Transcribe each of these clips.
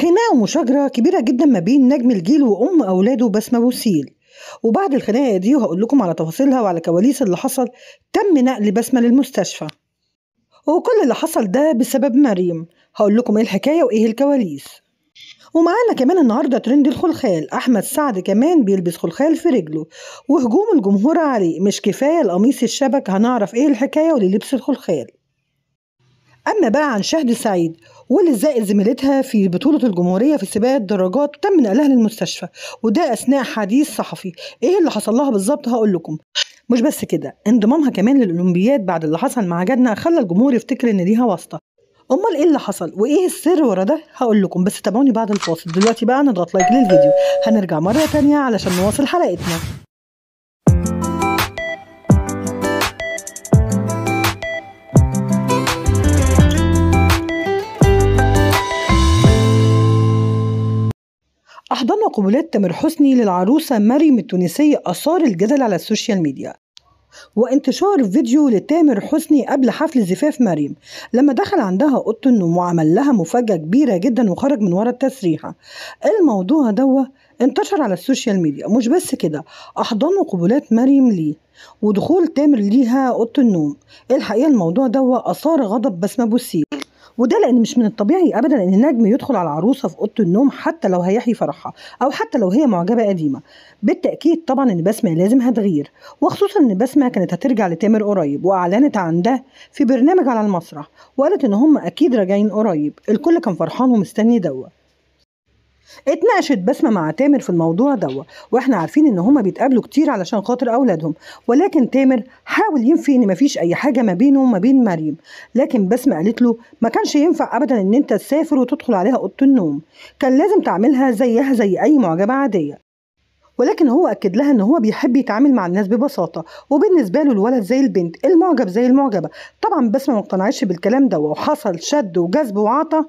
خناقة ومشاجرة كبيرة جدا ما بين نجم الجيل وأم أولاده بسمة بوسيل وبعد الخناقة دي وهقول لكم على تفاصيلها وعلى كواليس اللي حصل تم نقل بسمة للمستشفى وكل اللي حصل ده بسبب مريم هقول لكم ايه الحكاية وايه الكواليس ومعانا كمان النهارده ترند الخلخال احمد سعد كمان بيلبس خلخال في رجله وهجوم الجمهور عليه مش كفايه القميص الشبك هنعرف ايه الحكايه وللبس الخلخال اما بقى عن شهد سعيد واللي زائد زميلتها في بطولة الجمهورية في سباق الدراجات تم نقلها للمستشفى وده أثناء حديث صحفي إيه اللي حصل لها بالظبط هقول لكم مش بس كده انضمامها كمان للأولمبياد بعد اللي حصل مع جدنا خلى الجمهور يفتكر إن ليها واسطة امال ايه اللي حصل وايه السر ورا ده هقول لكم بس تابعوني بعد الفاصل دلوقتي بقى نضغط لايك للفيديو هنرجع مره تانية علشان نواصل حلقتنا أحضان قبولات تامر حسني للعروسة مريم التونسية أثار الجدل على السوشيال ميديا وانتشار فيديو لتامر حسني قبل حفل زفاف مريم لما دخل عندها اوضه النوم وعمل لها مفاجاه كبيره جدا وخرج من ورا التسريحه الموضوع دوا انتشر على السوشيال ميديا مش بس كده احضان وقبولات مريم ليه ودخول تامر ليها اوضه النوم الحقيقه الموضوع دوا اثار غضب بسمه بوسيل وده لان مش من الطبيعي ابدا ان النجم يدخل على العروسه في اوضه النوم حتى لو هيحيي فرحها او حتى لو هي معجبه قديمه بالتاكيد طبعا ان بسمه لازم هتغير وخصوصا ان بسمه كانت هترجع لتامر قريب واعلنت عن ده في برنامج على المسرح وقالت ان هم اكيد راجعين قريب الكل كان فرحان ومستني دوا اتناقشت بسمة مع تامر في الموضوع دوا واحنا عارفين ان هما بيتقابلوا كتير علشان خاطر اولادهم ولكن تامر حاول ينفي ان مفيش اي حاجة ما بينه وما بين مريم لكن بسمة قالت له ما كانش ينفع ابدا ان انت تسافر وتدخل عليها اوضة النوم كان لازم تعملها زيها زي اي معجبة عادية ولكن هو اكد لها ان هو بيحب يتعامل مع الناس ببساطه وبالنسبه له الولد زي البنت المعجب زي المعجبه طبعا بسمه ما اقتنعتش بالكلام ده وحصل شد وجذب وعطا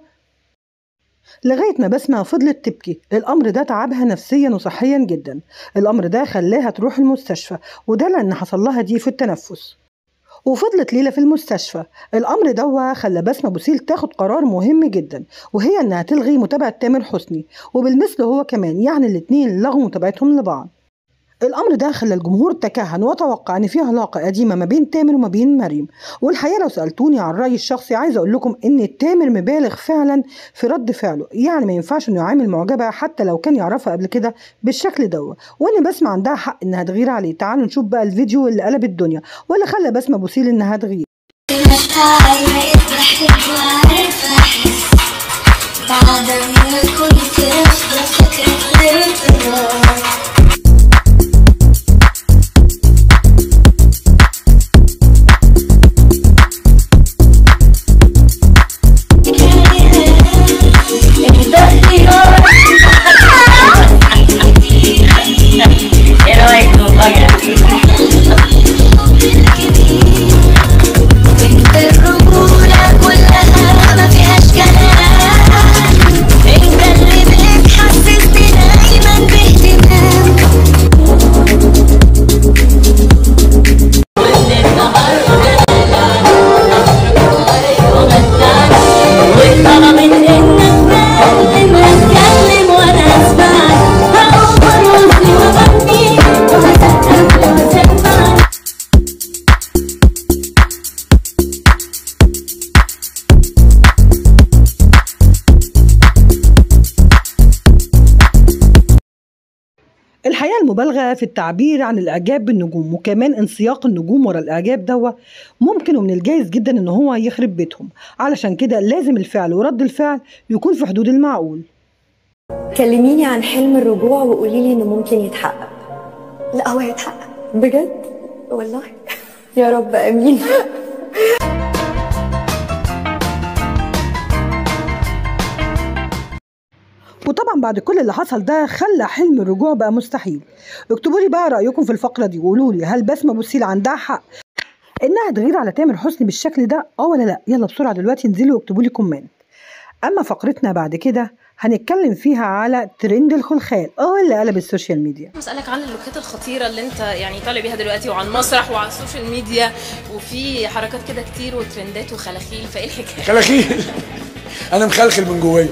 لغاية ما بسمة فضلت تبكي الأمر ده تعبها نفسيا وصحيا جدا الأمر ده خلاها تروح المستشفى وده لأن حصل لها ضيق في التنفس وفضلت ليلة في المستشفى الأمر ده خلى بسمة بوسيل تاخد قرار مهم جدا وهي إنها تلغي متابعة تامر حسني وبالمثل هو كمان يعني الاتنين لغوا متابعتهم لبعض الامر ده خلى الجمهور تكهن وتوقع ان في علاقه قديمه ما بين تامر وما بين مريم والحقيقه لو سالتوني عن رايي الشخصي عايزه اقول لكم ان تامر مبالغ فعلا في رد فعله يعني ما ينفعش انه يعامل معجبه حتى لو كان يعرفها قبل كده بالشكل ده وان بسمه عندها حق انها تغير عليه تعالوا نشوف بقى الفيديو اللي قلب الدنيا واللي خلى بسمه بوسيل انها تغير بعد ما كنت رافضة فكرة غير الفراق ايه رايك والله بنت الرجولة كلها ما فيهاش كلام انت اللي بتحسسني دايما باهتمام وطلبت انك تتكلم اتكلم وانا اسمعك هقوم راسي وببني وهسقف وهسمعك الحقيقة المبالغة في التعبير عن الإعجاب بالنجوم وكمان انسياق النجوم ورا الإعجاب دوا ممكن ومن الجايز جدا إن هو يخرب بيتهم علشان كده لازم الفعل ورد الفعل يكون في حدود المعقول كلميني عن حلم الرجوع وقولي لي انه ممكن يتحقق لا هو هيتحقق بجد والله يا رب امين وطبعا بعد كل اللي حصل ده خلى حلم الرجوع بقى مستحيل اكتبوا لي بقى رأيكم في الفقرة دي وقولوا لي هل بسمة بوسيل عندها حق انها تغير على تامر حسني بالشكل ده اه ولا لا يلا بسرعة دلوقتي انزلوا واكتبوا لي كومنت اما فقرتنا بعد كده هنتكلم فيها على ترند الخلخال اه اللي قلب السوشيال ميديا بسألك عن اللوكات الخطيرة اللي انت يعني طالع بيها دلوقتي وعن مسرح وعلى السوشيال ميديا وفي حركات كده كتير وترندات وخلاخيل فايه الحكاية؟ خلاخيل انا مخلخل من جوايا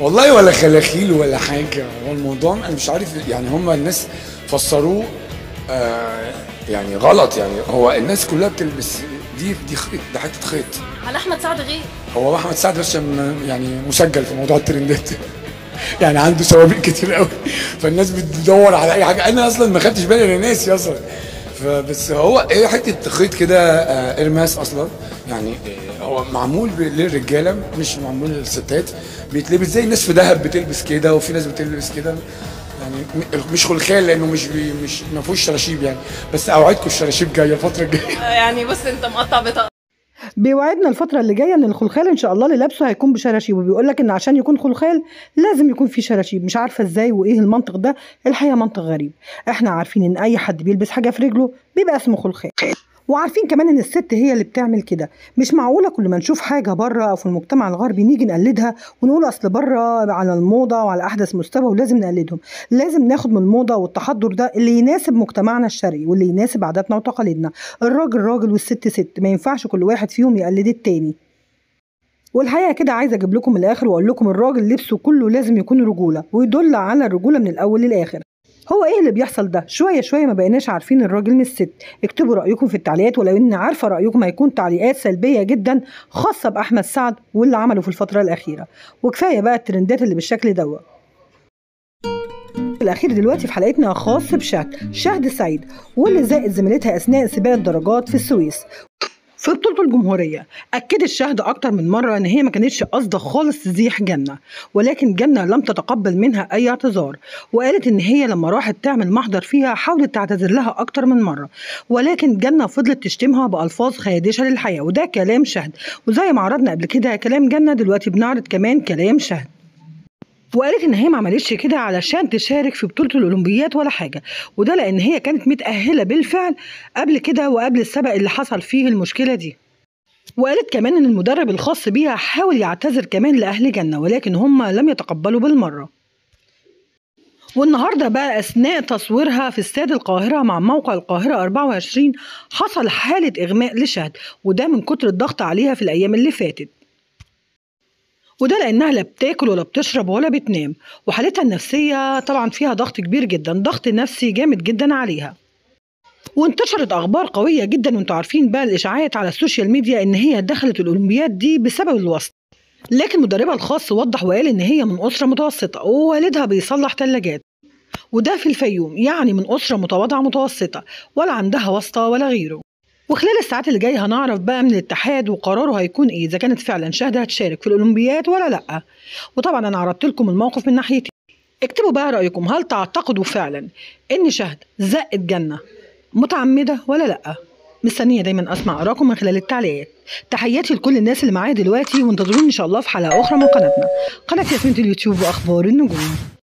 والله ولا خلاخيل ولا حاجه هو الموضوع انا مش عارف يعني هم الناس فسروه آه يعني غلط يعني هو الناس كلها بتلبس دي دي خيط ده حته خيط على احمد سعد غير هو احمد سعد بس عشان يعني مسجل في موضوع الترندات يعني عنده سوابق كتير قوي فالناس بتدور على اي حاجه انا اصلا ما خدتش بالي انا ناسي اصلا فبس هو ايه حته خيط كده آه، ارماس اصلا يعني آه، هو معمول ب- للرجاله مش معمول للستات بيتلبس زي الناس في دهب بتلبس كده وفي ناس بتلبس كده يعني م- مش خلخال لانه مش بي مش ما فيهوش شراشيب يعني بس اوعدكم الشراشيب جايه الفتره الجايه يعني بص انت مقطع بطاقه بيوعدنا الفترة اللي جاية إن الخلخال إن شاء الله اللي لابسه هيكون بشراشيب وبيقول لك إن عشان يكون خلخال لازم يكون فيه شراشيب مش عارفة إزاي وإيه المنطق ده الحقيقة منطق غريب إحنا عارفين إن أي حد بيلبس حاجة في رجله بيبقى اسمه خلخال وعارفين كمان ان الست هي اللي بتعمل كده مش معقوله كل ما نشوف حاجه بره او في المجتمع الغربي نيجي نقلدها ونقول اصل بره على الموضه وعلى احدث مستوى ولازم نقلدهم لازم ناخد من الموضه والتحضر ده اللي يناسب مجتمعنا الشرقي واللي يناسب عاداتنا وتقاليدنا الراجل راجل والست ست ما ينفعش كل واحد فيهم يقلد التاني والحقيقه كده عايزه اجيب لكم من الاخر واقول لكم الراجل لبسه كله لازم يكون رجوله ويدل على الرجوله من الاول للاخر هو ايه اللي بيحصل ده شويه شويه ما بقيناش عارفين الراجل من الست اكتبوا رايكم في التعليقات ولو اني عارفه رايكم هيكون تعليقات سلبيه جدا خاصه باحمد سعد واللي عمله في الفتره الاخيره وكفايه بقى الترندات اللي بالشكل دوت الأخير دلوقتي في حلقتنا خاص بشهد شهد سعيد واللي زائد زميلتها أثناء سباق الدرجات في السويس في بطولة الجمهورية أكدت شهد أكتر من مرة إن هي ما كانتش قصدها خالص تزيح جنة ولكن جنة لم تتقبل منها أي اعتذار وقالت إن هي لما راحت تعمل محضر فيها حاولت تعتذر لها أكتر من مرة ولكن جنة فضلت تشتمها بألفاظ خادشة للحياة وده كلام شهد وزي ما عرضنا قبل كده كلام جنة دلوقتي بنعرض كمان كلام شهد وقالت ان هي ما عملتش كده علشان تشارك في بطوله الاولمبيات ولا حاجه وده لان هي كانت متاهله بالفعل قبل كده وقبل السبق اللي حصل فيه المشكله دي وقالت كمان ان المدرب الخاص بيها حاول يعتذر كمان لاهل جنه ولكن هم لم يتقبلوا بالمره والنهارده بقى اثناء تصويرها في استاد القاهره مع موقع القاهره 24 حصل حاله اغماء لشهد وده من كتر الضغط عليها في الايام اللي فاتت وده لانها لا بتاكل ولا بتشرب ولا بتنام وحالتها النفسيه طبعا فيها ضغط كبير جدا ضغط نفسي جامد جدا عليها وانتشرت اخبار قويه جدا وانتوا عارفين بقى الاشاعات على السوشيال ميديا ان هي دخلت الاولمبياد دي بسبب الوسط لكن مدربها الخاص وضح وقال ان هي من اسره متوسطه ووالدها بيصلح ثلاجات وده في الفيوم يعني من اسره متواضعه متوسطه ولا عندها واسطه ولا غيره وخلال الساعات اللي جايه هنعرف بقى من الاتحاد وقراره هيكون ايه اذا كانت فعلا شهد هتشارك في الاولمبياد ولا لا وطبعا انا عرضت لكم الموقف من ناحيتي اكتبوا بقى رايكم هل تعتقدوا فعلا ان شهد زقت جنه متعمده ولا لا مستنيه دايما اسمع ارائكم من خلال التعليقات تحياتي لكل الناس اللي معايا دلوقتي وانتظروني ان شاء الله في حلقه اخرى من قناتنا قناه ياسمين اليوتيوب واخبار النجوم